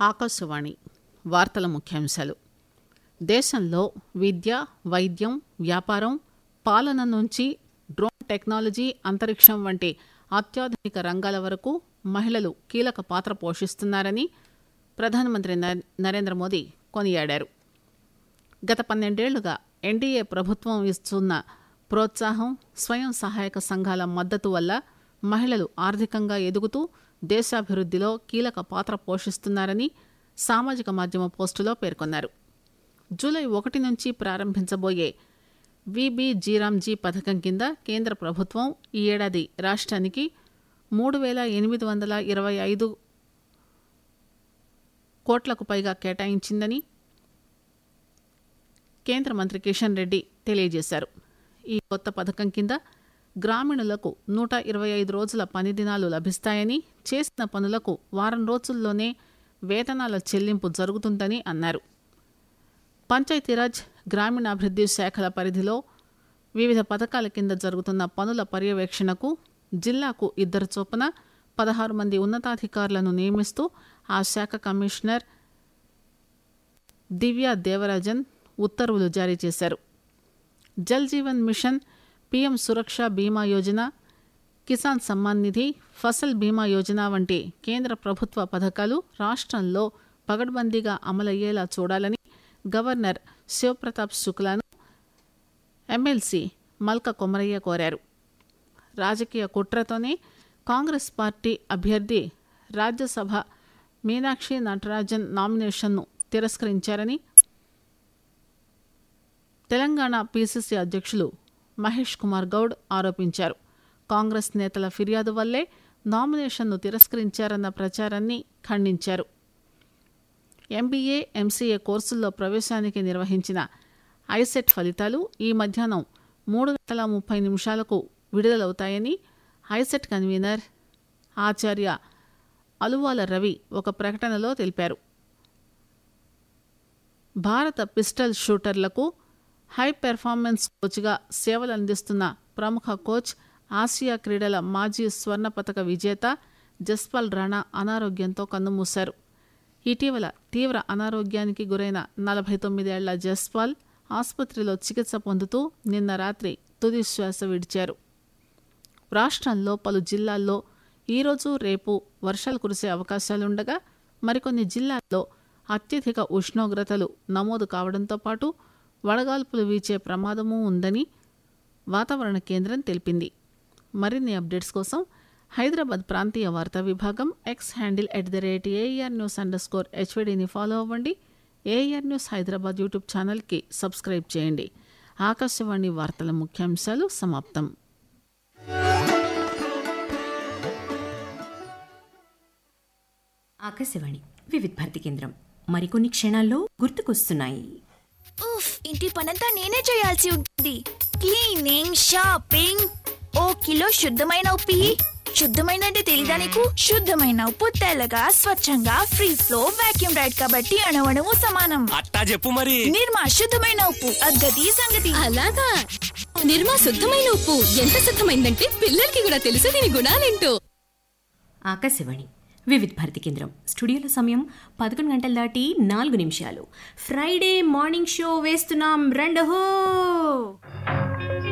ఆకాశవాణి వార్తల ముఖ్యాంశాలు దేశంలో విద్య వైద్యం వ్యాపారం పాలన నుంచి డ్రోన్ టెక్నాలజీ అంతరిక్షం వంటి అత్యాధునిక రంగాల వరకు మహిళలు కీలక పాత్ర పోషిస్తున్నారని ప్రధానమంత్రి నరే- నరేంద్ర మోదీ కొనియాడారు గత పన్నెండేళ్లుగా ఎన్డీఏ ప్రభుత్వం ఇస్తున్న ప్రోత్సాహం స్వయం సహాయక సంఘాల మద్దతు వల్ల మహిళలు ఆర్థికంగా ఎదుగుతూ దేశాభివృద్ధిలో కీలక పాత్ర పోషిస్తున్నారని సామాజిక మాధ్యమ పోస్టులో పేర్కొన్నారు జూలై ఒకటి నుంచి ప్రారంభించబోయే విబి జీరామ్జీ పథకం కింద కేంద్ర ప్రభుత్వం ఈ ఏడాది రాష్ట్రానికి మూడు వేల ఎనిమిది వందల ఇరవై ఐదు కోట్లకు పైగా కేటాయించిందని కేంద్ర మంత్రి కిషన్ రెడ్డి తెలియజేశారు ఈ కొత్త పథకం కింద గ్రామీణులకు నూట ఇరవై ఐదు రోజుల పని దినాలు లభిస్తాయని చేసిన పనులకు వారం రోజుల్లోనే వేతనాల చెల్లింపు జరుగుతుందని అన్నారు పంచాయతీరాజ్ గ్రామీణాభివృద్ధి శాఖల పరిధిలో వివిధ పథకాల కింద జరుగుతున్న పనుల పర్యవేక్షణకు జిల్లాకు ఇద్దరు చొప్పున పదహారు మంది ఉన్నతాధికారులను నియమిస్తూ ఆ శాఖ కమిషనర్ దివ్య దేవరాజన్ ఉత్తర్వులు జారీ చేశారు జల్ జీవన్ మిషన్ పీఎం సురక్ష బీమా యోజన కిసాన్ సమ్మాన్ నిధి ఫసల్ బీమా యోజన వంటి కేంద్ర ప్రభుత్వ పథకాలు రాష్ట్రంలో పగడ్బందీగా అమలయ్యేలా చూడాలని గవర్నర్ శివప్రతాప్ శుక్లాను ఎమ్మెల్సీ మల్క కొమరయ్య కోరారు రాజకీయ కుట్రతోనే కాంగ్రెస్ పార్టీ అభ్యర్థి రాజ్యసభ మీనాక్షి నటరాజన్ నామినేషన్ను తిరస్కరించారని తెలంగాణ పీసీసీ అధ్యక్షులు మహేష్ కుమార్ గౌడ్ ఆరోపించారు కాంగ్రెస్ నేతల ఫిర్యాదు వల్లే నామినేషన్ను తిరస్కరించారన్న ప్రచారాన్ని ఖండించారు ఎంబీఏ ఎంసీఏ కోర్సుల్లో ప్రవేశానికి నిర్వహించిన ఐసెట్ ఫలితాలు ఈ మధ్యాహ్నం మూడు గంటల ముప్పై నిమిషాలకు విడుదలవుతాయని ఐసెట్ కన్వీనర్ ఆచార్య అలువాల రవి ఒక ప్రకటనలో తెలిపారు భారత పిస్టల్ షూటర్లకు హై పెర్ఫార్మెన్స్ కోచ్గా సేవలందిస్తున్న ప్రముఖ కోచ్ ఆసియా క్రీడల మాజీ స్వర్ణ పతక విజేత జస్పాల్ రాణా అనారోగ్యంతో కన్నుమూశారు ఇటీవల తీవ్ర అనారోగ్యానికి గురైన నలభై తొమ్మిదేళ్ల జస్పాల్ ఆసుపత్రిలో చికిత్స పొందుతూ నిన్న రాత్రి తుది శ్వాస విడిచారు రాష్ట్రంలో పలు జిల్లాల్లో ఈరోజు రేపు వర్షాలు కురిసే అవకాశాలుండగా మరికొన్ని జిల్లాల్లో అత్యధిక ఉష్ణోగ్రతలు నమోదు కావడంతో పాటు వడగాల్పులు వీచే ప్రమాదమూ ఉందని వాతావరణ కేంద్రం తెలిపింది మరిన్ని అప్డేట్స్ కోసం హైదరాబాద్ ప్రాంతీయ వార్తా విభాగం X handle at the rate AR news underscore హెచ్వీడీని ఫాలో అవ్వండి ఏఆర్ న్యూస్ హైదరాబాద్ యూట్యూబ్ ఛానల్కి సబ్స్క్రైబ్ చేయండి ఆకాశవాణి వార్తల ముఖ్యాంశాలు సమాప్తం ఆకాశవాణి వివిధ భారతి కేంద్రం మరికొన్ని క్షణాల్లో గుర్తుకొస్తున్నాయి ఉఫ్ ఇంటి పనంతా నేనే చేయాల్సి ఉంటుంది క్లీనింగ్ షాపింగ్ ఓ కిలో శుద్ధమైన ఉప్పి శుద్ధమైన అంటే తెలీదా నీకు శుద్ధమైన ఉప్పు తెల్లగా స్వచ్ఛంగా ఫ్రీ ఫ్లో వాక్యూమ్ రైడ్ కాబట్టి అణవణము సమానం అట్టా చెప్పు మరి నిర్మా శుద్ధమైన ఉప్పు అద్గతి సంగతి అలాగా నిర్మా శుద్ధమైన ఉప్పు ఎంత శుద్ధమైందంటే పిల్లలకి కూడా తెలుసు దీని గుణాలేంటో ఆకాశవాణి వివిధ భారతి కేంద్రం స్టూడియోలో సమయం పదకొండు గంటల దాటి నాలుగు నిమిషాలు ఫ్రైడే మార్నింగ్ షో వేస్తున్నాం రండహో